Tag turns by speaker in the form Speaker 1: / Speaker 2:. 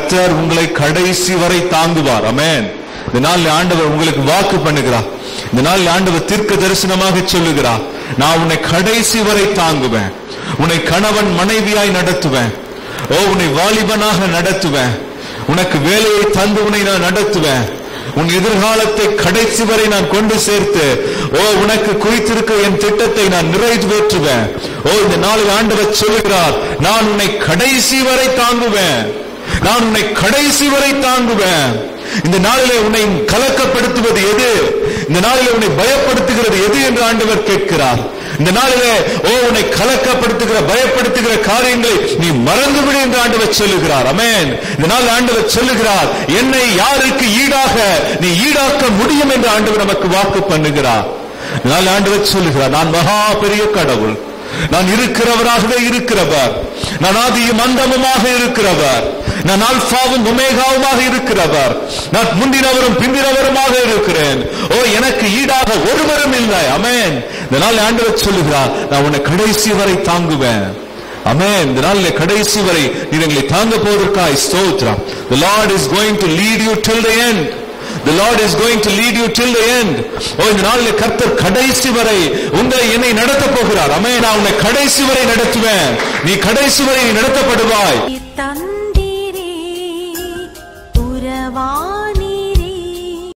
Speaker 1: கர்த்தர் உங்களை கடைசி வரை தாங்குவார் அமேன் இந்த நாள் ஆண்டவர் உங்களுக்கு வாக்கு பண்ணுகிறார் இந்த நாள் ஆண்டவர் தீர்க்க தரிசனமாக சொல்லுகிறார் நான் உன்னை கடைசி வரை தாங்குவேன் உன்னை கணவன் மனைவியாய் நடத்துவேன் ஓ உன்னை வாலிபனாக நடத்துவேன் உனக்கு வேலையை தந்து உன்னை நான் நடத்துவேன் உன் எதிர்காலத்தை கடைசி வரை நான் கொண்டு சேர்த்து ஓ உனக்கு குறித்திருக்க என் திட்டத்தை நான் நிறைவேற்றுவேன் ஓ இந்த நாளில் ஆண்டவர் சொல்லுகிறார் நான் உன்னை கடைசி வரை தாங்குவேன் நான் உன்னை கடைசி வரை தாங்குவேன் இந்த நாளிலே உன்னை கலக்கப்படுத்துவது எது இந்த நாளிலே உன்னை பயப்படுத்துகிறது எது என்று ஆண்டவர் கேட்கிறார் இந்த நாளிலே ஓ உன்னை கலக்கப்படுத்துகிற பயப்படுத்துகிற காரியங்களை நீ மறந்துவிடு என்று ஆண்டவர் சொல்லுகிறார் அமேன் இந்த நாள் ஆண்டவர் சொல்லுகிறார் என்னை யாருக்கு ஈடாக நீ ஈடாக்க முடியும் என்று ஆண்டவர் நமக்கு வாக்கு பண்ணுகிறார் இந்த நாள் ஆண்டவர் சொல்லுகிறார் நான் மகா பெரிய கடவுள் நான் இருக்கிறவராகவே இருக்கிறவர் நான் ஆதியும் அந்தமுமாக இருக்கிறவர் நான் ஆல்பாவும் ஒமேகாவுமாக இருக்கிறவர் நான் முந்தினவரும் பிந்தினவருமாக இருக்கிறேன் ஓ எனக்கு ஈடாக ஒருவரும் இல்லை அமேன் இந்த நாள் ஆண்டவர் சொல்லுகிறார் நான் உன்னை கடைசி வரை தாங்குவேன் அமேன் இந்த நாளில் கடைசி வரை நீ எங்களை தாங்க போவதற்காய் ஸ்தோத்திரம் the lord is going to lead you till the end The Lord is going to lead you till the end. ஓ இந்த நாளில் கர்த்தர் கடைசி வரை உங்களை என்னை நடத்த போகிறார் அமே நான் உன்னை கடைசி வரை நடத்துவேன் நீ கடைசி வரை நீ நடத்தப்படுவாய்
Speaker 2: தன்